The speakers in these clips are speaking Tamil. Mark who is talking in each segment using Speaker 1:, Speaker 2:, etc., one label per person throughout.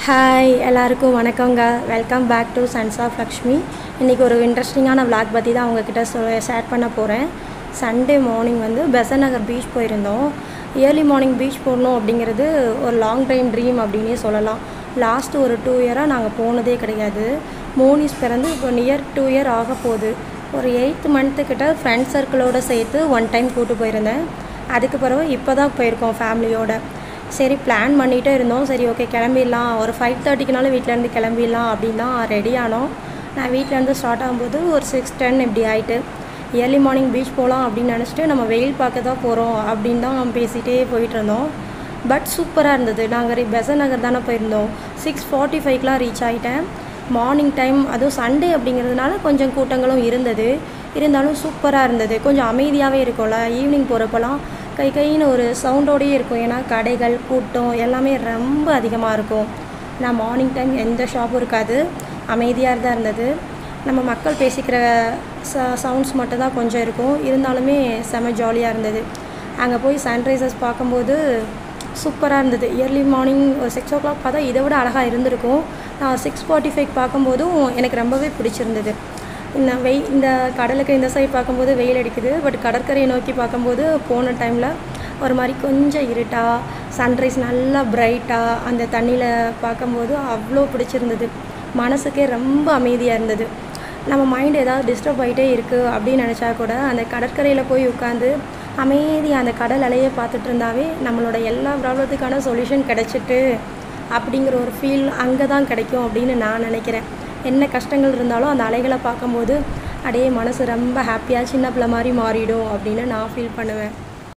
Speaker 1: ஹாய் எல்லாருக்கும் வணக்கங்க welcome back to sons of Lakshmi இன்றைக்கி ஒரு இன்ட்ரெஸ்டிங்கான vlog பற்றி தான் உங்ககிட்ட சொல்ல ஷேர் பண்ண போகிறேன் சண்டே மார்னிங் வந்து பெசன் நகர் பீச் போயிருந்தோம் ஏர்லி மார்னிங் பீச் போகணும் அப்படிங்கிறது ஒரு லாங் டைம் ட்ரீம் அப்படின்னே சொல்லலாம் லாஸ்ட் ஒரு டூ இயராக நாங்கள் போனதே கிடையாது மோனிஸ் பிறந்து இப்போ நியர் டூ இயர் ஆக போகுது ஒரு எயித் மந்த்துக்கிட்ட ஃப்ரெண்ட் சர்க்கிளோடு சேர்த்து ஒன் டைம் கூட்டு போயிருந்தேன் அதுக்கு பிறகு இப்போ தான் போயிருக்கோம் ஃபேமிலியோட சரி பிளான் பண்ணிகிட்டே இருந்தோம் சரி ஓகே கிளம்பிடலாம் ஒரு ஃபைவ் தேர்ட்டிக்குனாலும் வீட்டிலேருந்து கிளம்பிடலாம் அப்படின்னு தான் ரெடி ஆனோம் நான் வீட்டிலேருந்து ஸ்டார்ட் ஆகும்போது ஒரு சிக்ஸ் டென் இப்படி ஆயிட்டு ஏர்லி மார்னிங் பீச் போகலாம் அப்படின்னு நினச்சிட்டு நம்ம வெயில் பார்க்க தான் போகிறோம் அப்படின்னு தான் நம்ம பேசிகிட்டே போயிட்டு இருந்தோம் பட் சூப்பராக இருந்தது நாங்கள் பெசன் நகர் தானே போயிருந்தோம் சிக்ஸ் ஃபார்ட்டி ஃபைவ்க்கெலாம் ரீச் ஆகிட்டேன் மார்னிங் டைம் அதுவும் சண்டே அப்படிங்கிறதுனால கொஞ்சம் கூட்டங்களும் இருந்தது இருந்தாலும் சூப்பராக இருந்தது கொஞ்சம் அமைதியாகவே இருக்கும்ல ஈவினிங் போகிறப்பெல்லாம் கை கைன்னு ஒரு சவுண்டோடையே இருக்கும் ஏன்னா கடைகள் கூட்டம் எல்லாமே ரொம்ப அதிகமாக இருக்கும் நான் மார்னிங் டைம் எந்த ஷாப்பும் இருக்காது அமைதியாக தான் இருந்தது நம்ம மக்கள் பேசிக்கிற ச சவுண்ட்ஸ் மட்டும் தான் கொஞ்சம் இருக்கும் இருந்தாலுமே செம ஜாலியாக இருந்தது அங்கே போய் சன்ரைசஸ் பார்க்கும்போது சூப்பராக இருந்தது இயர்லி மார்னிங் ஒரு சிக்ஸ் ஓ கிளாக் பார்த்தா இதை விட அழகாக இருந்திருக்கும் நான் சிக்ஸ் ஃபார்ட்டி ஃபைவ் பார்க்கும்போதும் எனக்கு ரொம்பவே பிடிச்சிருந்தது இந்த வெய் இந்த கடலுக்கு இந்த சைடு பார்க்கும்போது வெயில் அடிக்குது பட் கடற்கரையை நோக்கி பார்க்கும்போது போன டைமில் ஒரு மாதிரி கொஞ்சம் இருட்டாக சன்ரைஸ் நல்லா பிரைட்டாக அந்த தண்ணியில் பார்க்கும்போது அவ்வளோ பிடிச்சிருந்தது மனசுக்கே ரொம்ப அமைதியாக இருந்தது நம்ம மைண்ட் ஏதாவது டிஸ்டர்ப் ஆகிட்டே இருக்குது அப்படின்னு நினச்சா கூட அந்த கடற்கரையில் போய் உட்காந்து அமைதியாக அந்த கடல் அலையை பார்த்துட்டு இருந்தாவே நம்மளோட எல்லா ப்ராப்ளத்துக்கான சொல்யூஷன் கிடச்சிட்டு அப்படிங்கிற ஒரு ஃபீல் அங்கே தான் கிடைக்கும் அப்படின்னு நான் நினைக்கிறேன் என்ன கஷ்டங்கள் இருந்தாலும் அந்த அலைகளை பார்க்கும்போது அப்படியே மனசு ரொம்ப ஹாப்பியாக சின்ன பிள்ளை மாதிரி மாறிடும் அப்படின்னு நான் ஃபீல் பண்ணுவேன்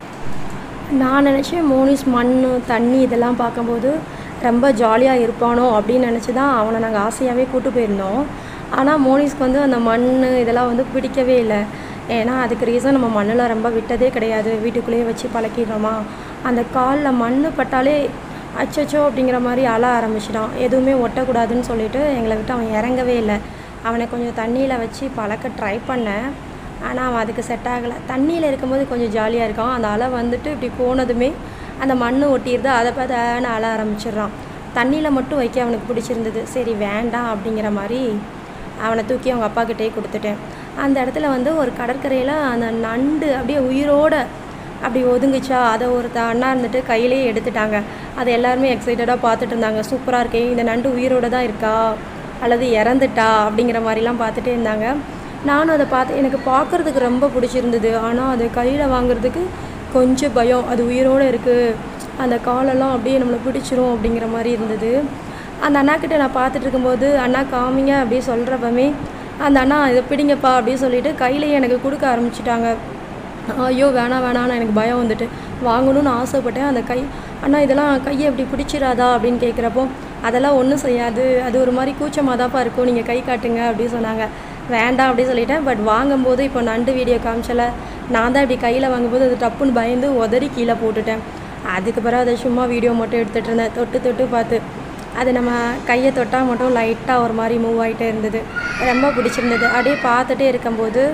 Speaker 1: நான் நினச்சேன் மோனிஸ் மண் தண்ணி இதெல்லாம் பார்க்கும்போது ரொம்ப ஜாலியாக இருப்பானோ அப்படின்னு நினச்சி தான் அவனை நாங்கள் ஆசையாகவே கூட்டு போயிருந்தோம் ஆனால் மோனிஸ்க்கு வந்து அந்த மண் இதெல்லாம் வந்து பிடிக்கவே இல்லை ஏன்னா அதுக்கு ரீசன் நம்ம மண்ணில் ரொம்ப விட்டதே கிடையாது வீட்டுக்குள்ளேயே வச்சு பழக்கிடுறோமா அந்த காலில் மண் பட்டாலே அச்சச்சோ அப்படிங்கிற மாதிரி அழ ஆரம்பிச்சிட்டான் எதுவுமே ஒட்டக்கூடாதுன்னு சொல்லிட்டு எங்களை விட்டு அவன் இறங்கவே இல்லை அவனை கொஞ்சம் தண்ணியில் வச்சு பழக்க ட்ரை பண்ணேன் ஆனால் அவன் அதுக்கு செட் ஆகலை தண்ணியில் இருக்கும்போது கொஞ்சம் ஜாலியாக இருக்கான் அந்த அலை வந்துட்டு இப்படி போனதுமே அந்த மண் ஒட்டிடுது அதை பார்த்து ஆன அழ ஆரம்பிச்சிடுறான் தண்ணியில் மட்டும் வைக்க அவனுக்கு பிடிச்சிருந்தது சரி வேண்டாம் அப்படிங்கிற மாதிரி அவனை தூக்கி அவங்க அப்பா கிட்டே கொடுத்துட்டேன் அந்த இடத்துல வந்து ஒரு கடற்கரையில் அந்த நண்டு அப்படியே உயிரோட அப்படி ஒதுங்குச்சா அதை ஒரு அண்ணா இருந்துட்டு கையிலேயே எடுத்துட்டாங்க அதை எல்லாருமே எக்ஸைட்டடாக பார்த்துட்டு இருந்தாங்க சூப்பராக இருக்கே இந்த நண்டு உயிரோட தான் இருக்கா அல்லது இறந்துட்டா அப்படிங்கிற மாதிரிலாம் பார்த்துட்டே இருந்தாங்க நானும் அதை பார்த்து எனக்கு பார்க்குறதுக்கு ரொம்ப பிடிச்சிருந்தது ஆனால் அதை கையில் வாங்குறதுக்கு கொஞ்சம் பயம் அது உயிரோடு இருக்குது அந்த காலெல்லாம் அப்படியே நம்மளை பிடிச்சிரும் அப்படிங்கிற மாதிரி இருந்தது அந்த அண்ணாக்கிட்ட நான் பார்த்துட்டு இருக்கும்போது அண்ணா காமிங்க அப்படி சொல்கிறப்பமே அந்த அண்ணா இதை பிடிங்கப்பா அப்படின்னு சொல்லிட்டு கையிலேயே எனக்கு கொடுக்க ஆரம்பிச்சிட்டாங்க ஐயோ வேணாம் வேணாம்னு எனக்கு பயம் வந்துட்டு வாங்கணும்னு ஆசைப்பட்டேன் அந்த கை அண்ணா இதெல்லாம் கையை இப்படி பிடிச்சிடாதா அப்படின்னு கேட்குறப்போ அதெல்லாம் ஒன்றும் செய்யாது அது ஒரு மாதிரி கூச்சமாக தான்ப்பா இருக்கும் நீங்கள் கை காட்டுங்க அப்படின்னு சொன்னாங்க வேண்டாம் அப்படின்னு சொல்லிட்டேன் பட் வாங்கும்போது இப்போ நண்டு வீடியோ காமிச்சல நான் தான் இப்படி கையில் வாங்கும்போது அது டப்புன்னு பயந்து உதறி கீழே போட்டுட்டேன் அதுக்கு பிறகு அதை சும்மா வீடியோ மட்டும் எடுத்துகிட்டு இருந்தேன் தொட்டு தொட்டு பார்த்து அது நம்ம கையை தொட்டால் மட்டும் லைட்டாக ஒரு மாதிரி மூவ் ஆகிட்டே இருந்தது ரொம்ப பிடிச்சிருந்தது அப்படியே பார்த்துட்டே இருக்கும்போது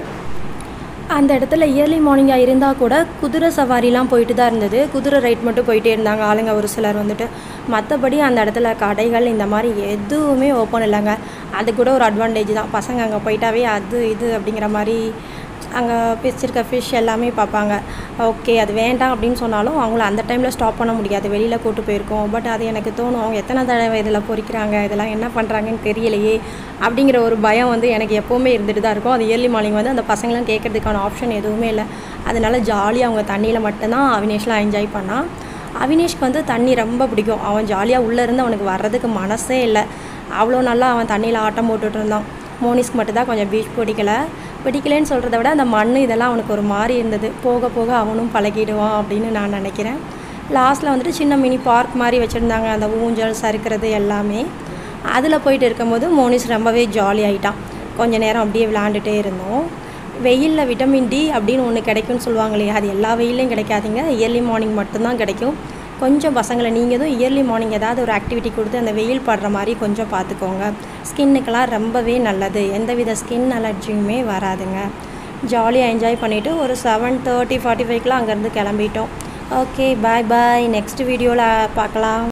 Speaker 1: அந்த இடத்துல இயர்லி மார்னிங்காக இருந்தால் கூட குதிரை சவாரிலாம் போயிட்டு தான் இருந்தது குதிரை ரைட் மட்டும் போயிட்டே இருந்தாங்க ஆளுங்க ஒரு சிலர் வந்துட்டு மற்றபடி அந்த இடத்துல கடைகள் இந்த மாதிரி எதுவுமே ஓப்பன் இல்லைங்க அது கூட ஒரு அட்வான்டேஜ் தான் பசங்க அங்கே போயிட்டாவே அது இது அப்படிங்கிற மாதிரி அங்கே வச்சிருக்க ஃபிஷ் எல்லாமே பார்ப்பாங்க ஓகே அது வேண்டாம் அப்படின்னு சொன்னாலும் அவங்கள அந்த டைமில் ஸ்டாப் பண்ண முடியாது வெளியில் கூட்டு போயிருக்கோம் பட் அது எனக்கு தோணும் அவங்க எத்தனை தடவை இதில் பொறிக்கிறாங்க இதெல்லாம் என்ன பண்ணுறாங்கன்னு தெரியலையே அப்படிங்கிற ஒரு பயம் வந்து எனக்கு எப்போவுமே இருந்துட்டு தான் இருக்கும் அது இயர்லி மார்னிங் வந்து அந்த பசங்களாம் கேட்கறதுக்கான ஆப்ஷன் எதுவுமே இல்லை அதனால ஜாலியாக அவங்க தண்ணியில் மட்டும்தான் அவினேஷ்லாம் என்ஜாய் பண்ணான் அவினேஷ்க்கு வந்து தண்ணி ரொம்ப பிடிக்கும் அவன் ஜாலியாக உள்ளே இருந்து அவனுக்கு வர்றதுக்கு மனசே இல்லை அவ்வளோ நல்லா அவன் தண்ணியில் ஆட்டம் போட்டுட்டு இருந்தான் மோனிஸ்க்கு மட்டும்தான் கொஞ்சம் பீச் பிடிக்கல பிடிக்கலன்னு சொல்கிறத விட அந்த மண் இதெல்லாம் அவனுக்கு ஒரு மாதிரி இருந்தது போக போக அவனும் பழகிடுவான் அப்படின்னு நான் நினைக்கிறேன் லாஸ்ட்டில் வந்துட்டு சின்ன மினி பார்க் மாதிரி வச்சுருந்தாங்க அந்த ஊஞ்சல் சறுக்கிறது எல்லாமே அதில் போயிட்டு இருக்கும்போது மோனிஸ் ரொம்பவே ஜாலி ஆகிட்டான் கொஞ்ச நேரம் அப்படியே விளாண்டுட்டே இருந்தோம் வெயிலில் விட்டமின் டி அப்படின்னு ஒன்று கிடைக்கும்னு சொல்லுவாங்க இல்லையா அது எல்லா வெயிலையும் கிடைக்காதுங்க இயர்லி மார்னிங் மட்டும்தான் கிடைக்கும் கொஞ்சம் பசங்களை நீங்கள் எதுவும் இயர்லி மார்னிங் ஏதாவது ஒரு ஆக்டிவிட்டி கொடுத்து அந்த வெயில் படுற மாதிரி கொஞ்சம் பார்த்துக்கோங்க ஸ்கின்னுக்கெல்லாம் ரொம்பவே நல்லது எந்தவித ஸ்கின் அலர்ஜியுமே வராதுங்க ஜாலியாக என்ஜாய் பண்ணிவிட்டு ஒரு செவன் தேர்ட்டி ஃபார்ட்டி ஃபைவ்க்கெலாம் அங்கேருந்து கிளம்பிட்டோம் ஓகே பாய் பாய் நெக்ஸ்ட் வீடியோவில் பார்க்கலாம்